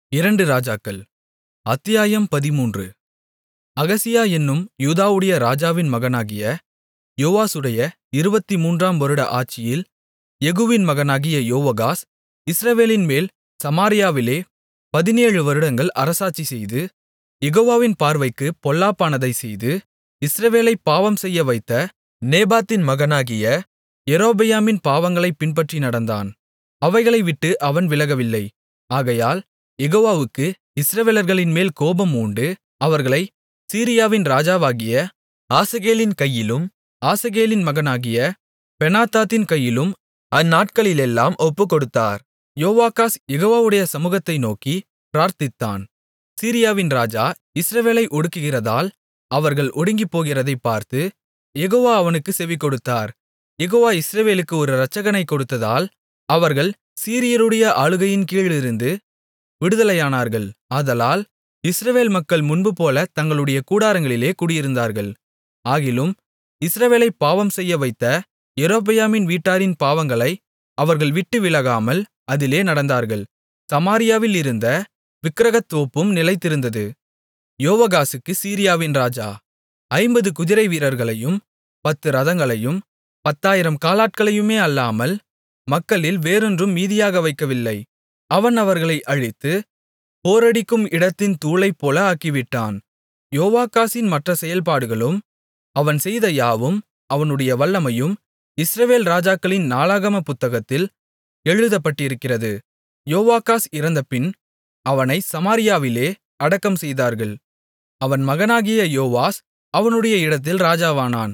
இரண்டு ராஜாக்கள் அத்தியாயம் பதிமூன்று அகசியா என்னும் யூதாவுடைய ராஜாவின் மகனாகிய யோவாசுடைய இருபத்துமூன்றாம் வருட ஆட்சியில் யெகூவின் மகனாகிய யோவாகாஸ் இஸ்ரவேலின்மேல் சமாரியாவிலே பதினேழு வருடங்கள் அரசாட்சிசெய்து யெகோவாவின் பார்வைக்குப் பொல்லாப்பானதைச் செய்து இஸ்ரவேலைப் பாவம்செய்யவைத்த நேபாத்தின் மகனாகிய யெரொபெயாமின் பாவங்களைப் பின்பற்றி நடந்தான் அவைகளைவிட்டு அவன் விலகவில்லை ஆகையால் யெகோவாவுக்கு இஸ்ரவேலர்களின்மேல் கோபம் மூண்டு அவர்களைச் சீரியாவின் ராஜாவாகிய ஆசகேலின் கையிலும் ஆசகேலின் மகனாகிய பெனாதாத்தின் கையிலும் அந்நாட்களிலெல்லாம் ஒப்புக்கொடுத்தார் யோவாகாஸ் யெகோவாவுடைய சமுகத்தை நோக்கி பிரார்த்தித்தான் சீரியாவின் ராஜா இஸ்ரவேலை ஒடுக்குகிறதால் அவர்கள் ஒடுங்கிப்போகிறதைப் பார்த்து யெகோவா அவனுக்குச் செவிகொடுத்தார் யெகோவா இஸ்ரவேலுக்கு ஒரு இரட்சகனைக் கொடுத்ததால் அவர்கள் சீரியருடைய ஆளுகையின் கீழிருந்து விடுதலையானார்கள் ஆதலால் இஸ்ரவேல் மக்கள் முன்புபோல தங்களுடைய கூடாரங்களிலே குடியிருந்தார்கள் ஆகிலும் இஸ்ரவேலைப் பாவம்செய்யவைத்த யெரொபெயாமின் வீட்டாரின் பாவங்களை அவர்கள் விட்டு விலகாமல் அதிலே நடந்தார்கள் சமாரியாவில் இருந்த விக்கிரகத்தோப்பும் நிலைத்திருந்தது யோவாகாசுக்கு சீரியாவின் ராஜா ஐம்பது குதிரைவீரர்களையும் பத்து இரதங்களையும் பத்தாயிரம் காலாட்களையுமே அல்லாமல் மக்களில் வேறொன்றும் மீதியாக வைக்கவில்லை அவன் அவர்களை அழித்து போரடிக்கும் இடத்தின் தூளைப்போல ஆக்கிவிட்டான் யோவாகாசின் மற்ற செயல்பாடுகளும் அவன் செய்த யாவும் அவனுடைய வல்லமையும் இஸ்ரவேல் ராஜாக்களின் நாளாகம புத்தகத்தில் எழுதப்பட்டிருக்கிறது யோவாகாஸ் இறந்தபின் அவனை சமாரியாவிலே அடக்கம் செய்தார்கள் அவன் மகனாகிய யோவாஸ் அவனுடைய இடத்தில் ராஜாவானான்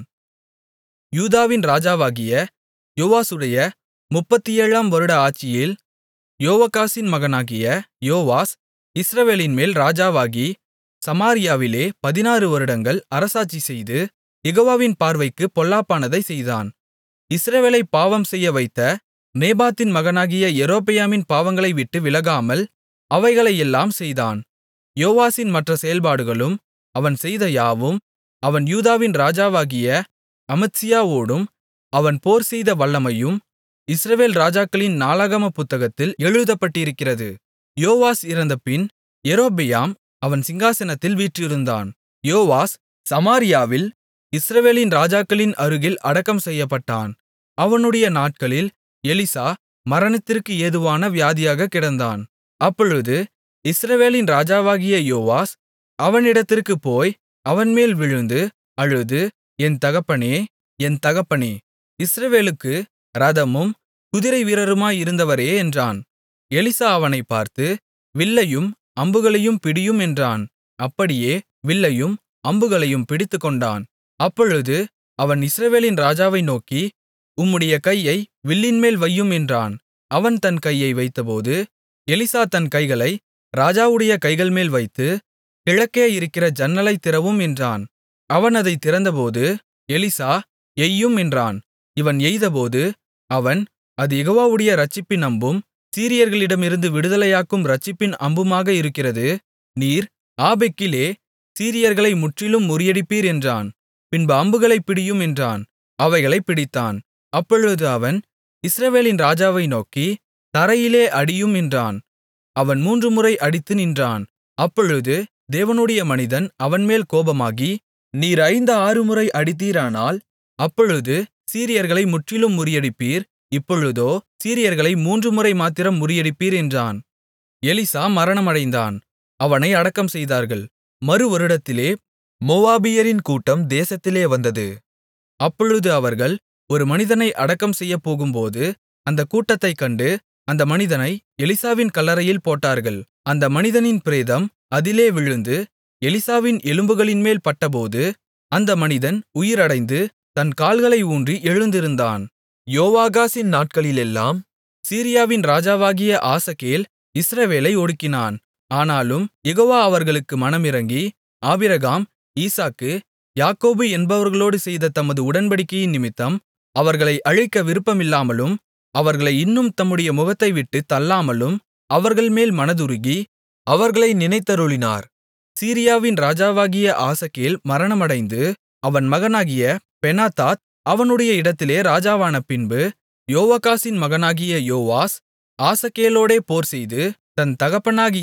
யூதாவின் ராஜாவாகிய யோவாசுடைய முப்பத்தேழாம் வருட ஆட்சியில் யோவாகாசின் மகனாகிய யோவாஸ் இஸ்ரவேலின்மேல் ராஜாவாகி சமாரியாவிலே பதினாறு வருடங்கள் அரசாட்சிசெய்து யெகோவாவின் பார்வைக்குப் பொல்லாப்பானதைச் செய்தான் இஸ்ரவேலைப் பாவம்செய்யவைத்த நேபாத்தின் மகனாகிய யெரொபெயாமின் பாவங்களை விட்டு விலகாமல் அவைகளையெல்லாம் செய்தான் யோவாசின் மற்ற செயல்பாடுகளும் அவன் செய்த யாவும் அவன் யூதாவின் ராஜாவாகிய அமத்சியாவோடும் அவன் போர்செய்த வல்லமையும் இஸ்ரவேல் ராஜாக்களின் நாளாகம புத்தகத்தில் எழுதப்பட்டிருக்கிறது யோவாஸ் இறந்தபின் யெரொபெயாம் அவன் சிங்காசனத்தில் வீற்றிருந்தான் யோவாஸ் சமாரியாவில் இஸ்ரவேலின் ராஜாக்களின் அருகில் அடக்கம் செய்யப்பட்டான் அவனுடைய நாட்களில் எலிசா மரணத்திற்கு ஏதுவான வியாதியாகக் கிடந்தான் அப்பொழுது இஸ்ரவேலின் ராஜாவாகிய யோவாஸ் அவனிடத்திற்குப் போய் அவன்மேல் விழுந்து அழுது என் தகப்பனே என் தகப்பனே இஸ்ரவேலுக்கு இரதமும் குதிரைவீரருமாயிருந்தவரே என்றான் எலிசா அவனைப் பார்த்து வில்லையும் அம்புகளையும் பிடியும் என்றான் அப்படியே வில்லையும் அம்புகளையும் பிடித்துக்கொண்டான் அப்பொழுது அவன் இஸ்ரவேலின் ராஜாவை நோக்கி உம்முடைய கையை வில்லின்மேல் வையும் என்றான் அவன் தன் கையை வைத்தபோது எலிசா தன் கைகளை ராஜாவுடைய கைகள்மேல் வைத்து கிழக்கே இருக்கிற ஜன்னலைத் திறவும் என்றான் அவன் அதைத் திறந்தபோது எலிசா எய்யும் என்றான் இவன் எய்தபோது அவன் அது யெகோவாவுடைய இரட்சிப்பின் அம்பும் சீரியர்களிடமிருந்து விடுதலையாக்கும் இரட்சிப்பின் அம்புமாக இருக்கிறது நீர் ஆபெக்கிலே சீரியர்களை முற்றிலும் முறியடிப்பீர் என்றான் பின்பு அம்புகளைப் பிடியும் என்றான் அவைகளைப் பிடித்தான் அப்பொழுது அவன் இஸ்ரவேலின் ராஜாவை நோக்கி தரையிலே அடியும் என்றான் அவன் மூன்று முறை அடித்து நின்றான் அப்பொழுது தேவனுடைய மனிதன் அவன்மேல் கோபமாகி நீர் ஐந்து ஆறுமுறை அடித்தீரானால் அப்பொழுது சீரியர்களை முற்றிலும் முறியடிப்பீர் இப்பொழுதோ சீரியர்களை மூன்று முறை மாத்திரம் முறியடிப்பீர் என்றான் எலிசா மரணமடைந்தான் அவனை அடக்கம் செய்தார்கள் மறுவருடத்திலே மோவாபியரின் கூட்டம் தேசத்திலே வந்தது அப்பொழுது அவர்கள் ஒரு மனிதனை அடக்கம் செய்யப்போகும்போது அந்தக் கூட்டத்தைக் கண்டு அந்த மனிதனை எலிசாவின் கல்லறையில் போட்டார்கள் அந்த மனிதனின் பிரேதம் அதிலே விழுந்து எலிசாவின் எலும்புகளின்மேல் பட்டபோது அந்த மனிதன் உயிரடைந்து தன் கால்களை ஊன்றி எழுந்திருந்தான் யோவாகாசின் நாட்களிலெல்லாம் சீரியாவின் ராஜாவாகிய ஆசகேல் இஸ்ரவேலை ஒடுக்கினான் ஆனாலும் யெகோவா அவர்களுக்கு மனமிரங்கி ஆபிரகாம் ஈசாக்கு யாக்கோபு என்பவர்களோடு செய்த தமது உடன்படிக்கையின் நிமித்தம் அவர்களை அழிக்க விருப்பமில்லாமலும் அவர்களை இன்னும் தம்முடைய முகத்தைவிட்டுத் தள்ளாமலும் அவர்கள்மேல் மனதுருகி அவர்களை நினைத்தருளினார் சீரியாவின் ராஜாவாகிய ஆசகேல் மரணமடைந்து அவன் மகனாகிய பெனாதாத் அவனுடைய இடத்திலே ராஜாவான பின்பு யோவாகாசின் மகனாகிய யோவாஸ் ஆசகேலோடே போர்செய்து தன் தகப்பனாகிய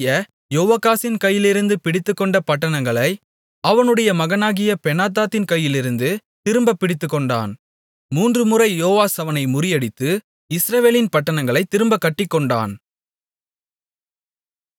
யோவாகாசின் கையிலிருந்து பிடித்துக்கொண்ட பட்டணங்களை அவனுடைய மகனாகிய பெனாதாத்தின் கையிலிருந்து திரும்பப் பிடித்துக்கொண்டான் மூன்றுமுறை யோவாஸ் அவனை முறியடித்து இஸ்ரவேலின் பட்டணங்களைத் திரும்பக் கட்டிக்கொண்டான்